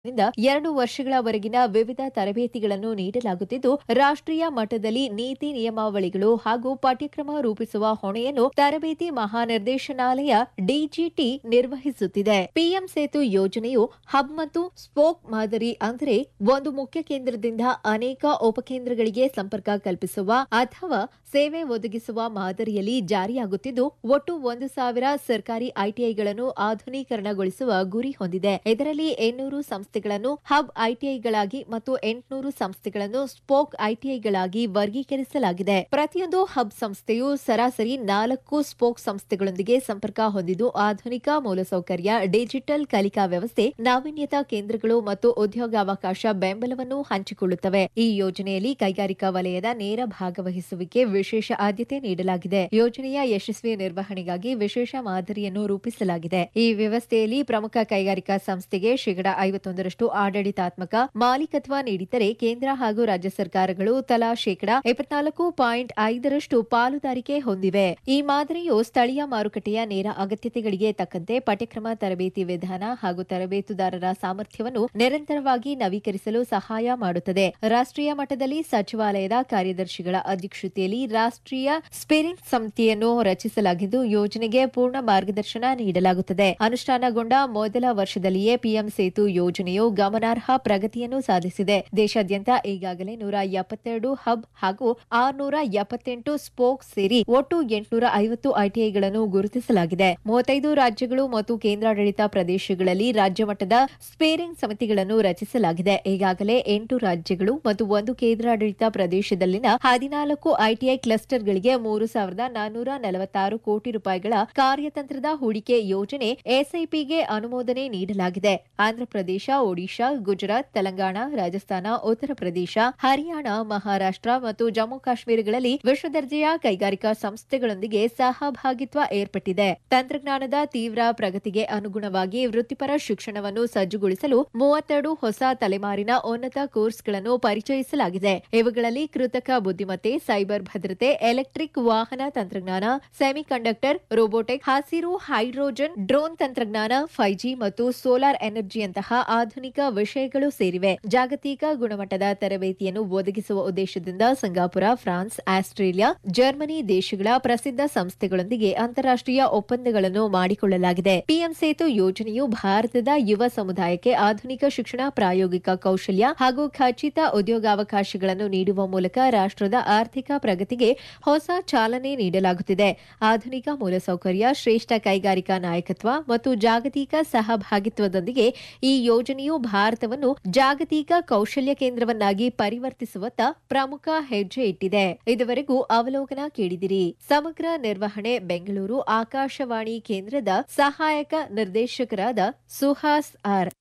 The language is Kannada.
ನಿಂದ ಎರಡು ವರ್ಷಗಳವರೆಗಿನ ವಿವಿಧ ತರಬೇತಿಗಳನ್ನು ನೀಡಲಾಗುತ್ತಿದ್ದು ರಾಷ್ಟ್ರೀಯ ಮಟ್ಟದಲ್ಲಿ ನೀತಿ ನಿಯಮಾವಳಿಗಳು ಹಾಗೂ ಪಠ್ಯಕ್ರಮ ರೂಪಿಸುವ ಹೊಣೆಯನ್ನು ತರಬೇತಿ ಮಹಾನಿರ್ದೇಶನಾಲಯ ಡಿಜಿಟಿ ನಿರ್ವಹಿಸುತ್ತಿದೆ ಪಿಎಂ ಸೇತು ಯೋಜನೆಯು ಹಬ್ ಮತ್ತು ಸ್ಪೋಕ್ ಮಾದರಿ ಅಂದರೆ ಒಂದು ಮುಖ್ಯ ಕೇಂದ್ರದಿಂದ ಅನೇಕ ಉಪಕೇಂದ್ರಗಳಿಗೆ ಸಂಪರ್ಕ ಕಲ್ಪಿಸುವ ಅಥವಾ ಸೇವೆ ಒದಗಿಸುವ ಮಾದರಿಯಲ್ಲಿ ಜಾರಿಯಾಗುತ್ತಿದ್ದು ಒಟ್ಟು ಒಂದು ಸಾವಿರ ಸರ್ಕಾರಿ ಐಟಿಐಗಳನ್ನು ಆಧುನೀಕರಣಗೊಳಿಸುವ ಗುರಿ ಹೊಂದಿದೆ ಇದರಲ್ಲಿ ಎನ್ನೂರು ಸಂಸ್ಥೆಗಳನ್ನು ಹಬ್ ಐಟಿಐಗಳಾಗಿ ಮತ್ತು ಎಂಟುನೂರು ಸಂಸ್ಥೆಗಳನ್ನು ಸ್ಪೋಕ್ ಐಟಿಐಗಳಾಗಿ ವರ್ಗೀಕರಿಸಲಾಗಿದೆ ಪ್ರತಿಯೊಂದು ಹಬ್ ಸಂಸ್ಥೆಯು ಸರಾಸರಿ ನಾಲ್ಕು ಸ್ಪೋಕ್ ಸಂಸ್ಥೆಗಳೊಂದಿಗೆ ಸಂಪರ್ಕ ಹೊಂದಿದ್ದು ಆಧುನಿಕ ಮೂಲಸೌಕರ್ಯ ಡಿಜಿಟಲ್ ಕಲಿಕಾ ವ್ಯವಸ್ಥೆ ನಾವೀನ್ಯತಾ ಕೇಂದ್ರಗಳು ಮತ್ತು ಉದ್ಯೋಗಾವಕಾಶ ಬೆಂಬಲವನ್ನು ಹಂಚಿಕೊಳ್ಳುತ್ತವೆ ಈ ಯೋಜನೆಯಲ್ಲಿ ಕೈಗಾರಿಕಾ ವಲಯದ ನೇರ ಭಾಗವಹಿಸುವಿಕೆ ವಿಶೇಷ ಆದ್ಯತೆ ನೀಡಲಾಗಿದೆ ಯೋಜನೆಯ ಯಶಸ್ವಿ ನಿರ್ವಹಣೆಗಾಗಿ ವಿಶೇಷ ಮಾದರಿಯನ್ನು ರೂಪಿಸಲಾಗಿದೆ ಈ ವ್ಯವಸ್ಥೆಯಲ್ಲಿ ಪ್ರಮುಖ ಕೈಗಾರಿಕಾ ಸಂಸ್ಥೆಗೆ ಶೇಕಡಾ ಐವತ್ತೊಂದರಷ್ಟು ಆಡಳಿತಾತ್ಮಕ ಮಾಲೀಕತ್ವ ನೀಡಿದರೆ ಕೇಂದ್ರ ಹಾಗೂ ರಾಜ್ಯ ಸರ್ಕಾರಗಳು ತಲಾ ಶೇಕಡಾ ಇಪ್ಪತ್ನಾಲ್ಕು ಪಾಯಿಂಟ್ ಐದರಷ್ಟು ಪಾಲುದಾರಿಕೆ ಹೊಂದಿವೆ ಈ ಮಾದರಿಯು ಸ್ಥಳೀಯ ಮಾರುಕಟ್ಟೆಯ ನೇರ ಅಗತ್ಯತೆಗಳಿಗೆ ತಕ್ಕಂತೆ ಪಠ್ಯಕ್ರಮ ತರಬೇತಿ ವಿಧಾನ ಹಾಗೂ ತರಬೇತುದಾರರ ಸಾಮರ್ಥ್ಯವನ್ನು ನಿರಂತರವಾಗಿ ನವೀಕರಿಸಲು ಸಹಾಯ ಮಾಡುತ್ತದೆ ರಾಷ್ಟ್ರೀಯ ಮಟ್ಟದಲ್ಲಿ ಸಚಿವಾಲಯದ ಕಾರ್ಯದರ್ಶಿಗಳ ಅಧ್ಯಕ್ಷತೆಯಲ್ಲಿ ರಾಷ್ಟ್ರೀಯ ಸ್ಪಿರಿಂಗ್ ಸಮಿತಿಯನ್ನು ರಚಿಸಲಾಗಿದ್ದು ಯೋಜನೆಗೆ ಪೂರ್ಣ ಮಾರ್ಗದರ್ಶನ ನೀಡಲಾಗುತ್ತದೆ ಅನುಷ್ಠಾನಗೊಂಡ ಮೊದಲ ವರ್ಷದಲ್ಲಿಯೇ ಪಿಎಂ ಸೇತು ಯೋಜನೆಯು ಗಮನಾರ್ಹ ಪ್ರಗತಿಯನ್ನು ಸಾಧಿಸಿದೆ ದೇಶಾದ್ಯಂತ ಈಗಾಗಲೇ ನೂರ ಎಪ್ಪತ್ತೆರಡು ಹಬ್ ಹಾಗೂ ಆರುನೂರ ಎಪ್ಪತ್ತೆಂಟು ಸ್ಪೋಕ್ ಸೇರಿ ಒಟ್ಟು ಎಂಟುನೂರ ಐವತ್ತು ಐಟಿಐಗಳನ್ನು ಗುರುತಿಸಲಾಗಿದೆ ಮೂವತ್ತೈದು ರಾಜ್ಯಗಳು ಮತ್ತು ಕೇಂದ್ರಾಡಳಿತ ಪ್ರದೇಶಗಳಲ್ಲಿ ರಾಜ್ಯ ಮಟ್ಟದ ಸ್ಪೇರಿಂಗ್ ಸಮಿತಿಗಳನ್ನು ರಚಿಸಲಾಗಿದೆ ಈಗಾಗಲೇ ಎಂಟು ರಾಜ್ಯಗಳು ಮತ್ತು ಒಂದು ಕೇಂದ್ರಾಡಳಿತ ಪ್ರದೇಶದಲ್ಲಿನ ಹದಿನಾಲ್ಕು ಐಟಿಐ ಕ್ಲಸ್ಟರ್ಗಳಿಗೆ ಮೂರು ಸಾವಿರದ ನಾನ್ನೂರ ನಲವತ್ತಾರು ಕೋಟಿ ರೂಪಾಯಿಗಳ ಕಾರ್ಯತಂತ್ರದ ಹೂಡಿಕೆ ಯೋಜನೆ ಎಸ್ಐಪಿಗೆ ಅನುಮೋದನೆ ನೀಡಲಾಗಿದೆ ಆಂಧ್ರಪ್ರದೇಶ ಒಡಿಶಾ ಗುಜರಾತ್ ತೆಲಂಗಾಣ ರಾಜಸ್ಥಾನ ಉತ್ತರ ಪ್ರದೇಶ ಹರಿಯಾಣ ಮಹಾರಾಷ್ಟ್ರ ಮತ್ತು ಜಮ್ಮು ಕಾಶ್ಮೀರಗಳಲ್ಲಿ ವಿಶ್ವದರ್ಜೆಯ ಕೈಗಾರಿಕಾ ಸಂಸ್ಥೆಗಳೊಂದಿಗೆ ಸಹಭಾಗಿತ್ವ ಏರ್ಪಟ್ಟಿದೆ ತಂತ್ರಜ್ಞಾನದ ತೀವ್ರ ಪ್ರಗತಿಗೆ ಅನುಗುಣವಾಗಿ ವೃತ್ತಿಪರ ಶಿಕ್ಷಣವನ್ನು ಸಜ್ಜುಗೊಳಿಸಲು ಮೂವತ್ತೆರಡು ಹೊಸ ತಲೆಮಾರಿನ ಉನ್ನತ ಕೋರ್ಸ್ಗಳನ್ನು ಪರಿಚಯಿಸಲಾಗಿದೆ ಇವುಗಳಲ್ಲಿ ಕೃತಕ ಬುದ್ದಿಮತ್ತೆ ಸೈಬರ್ ಭದ್ರತೆ ಎಲೆಕ್ಟ್ರಿಕ್ ವಾಹನ ತಂತ್ರಜ್ಞಾನ ಸೆಮಿಕಂಡಕ್ಟರ್ ರೋಬೋಟಿಕ್ ಹಸಿರು ಹೈಡ್ರೋಜನ್ ಡ್ರೋನ್ ತಂತ್ರಜ್ಞಾನ ಫೈವ್ ಜಿ ಮತ್ತು ಸೋಲಾರ್ ಎನರ್ಜಿಯಂತಹ ಆಧುನಿಕ ವಿಷಯಗಳು ಸೇರಿವೆ ಜಾಗತಿಕ ಗುಣಮಟ್ಟದ ತರಬೇತಿಯನ್ನು ಒದಗಿಸುವ ಉದ್ದೇಶದಿಂದ ಸಿಂಗಾಪುರ ಫ್ರಾನ್ಸ್ ಆಸ್ಟ್ರೇಲಿಯಾ ಜರ್ಮನಿ ದೇಶಗಳ ಪ್ರಸಿದ್ಧ ಸಂಸ್ಥೆಗಳೊಂದಿಗೆ ಅಂತಾರಾಷ್ಟ್ರೀಯ ಒಪ್ಪಂದಗಳನ್ನು ಮಾಡಿಕೊಳ್ಳಲಾಗಿದೆ ಪಿಎಂ ಸೇತು ಯೋಜನೆಯು ಭಾರತದ ಯುವ ಸಮುದಾಯಕ್ಕೆ ಆಧುನಿಕ ಶಿಕ್ಷಣ ಪ್ರಾಯೋಗಿಕ ಕೌಶಲ್ಯ ಹಾಗೂ ಖಚಿತ ಉದ್ಯೋಗಾವಕಾಶಗಳನ್ನು ನೀಡುವ ಮೂಲಕ ರಾಷ್ಟ್ರದ ಆರ್ಥಿಕ ಪ್ರಗತಿಗೆ ಹೊಸ ಚಾಲನೆ ನೀಡಲಾಗುತ್ತಿದೆ ಆಧುನಿಕ ಮೂಲಸೌಕರ್ಯ ಶ್ರೇಷ್ಠ ಕೈಗಾರಿಕಾ ನಾಯಕತ್ವ ಮತ್ತು ಜಾಗತಿಕ ಸಹಭಾಗಿತ್ವದೊಂದಿಗೆ ಈ ಯೋಜನೆಯು ಭಾರತವನ್ನು ಜಾಗತಿಕ ಕೌಶಲ್ಯ ಕೇಂದ್ರವನ್ನಾಗಿ ಪರಿವರ್ತಿಸುವತ್ತ ಪ್ರಮುಖ ಹೆಜ್ಜೆ ಇಟ್ಟಿದೆ ಇದುವರೆಗೂ ಅವಲೋಕನ ಕೇಳಿದಿರಿ ಸಮಗ್ರ ನಿರ್ವಹಣೆ ಬೆಂಗಳೂರು ಆಕಾಶವಾಣಿ ಕೇಂದ್ರದ ಸಹಾಯಕ ನಿರ್ದೇಶಕರಾದ ಸುಹಾಸ್ ಆರ್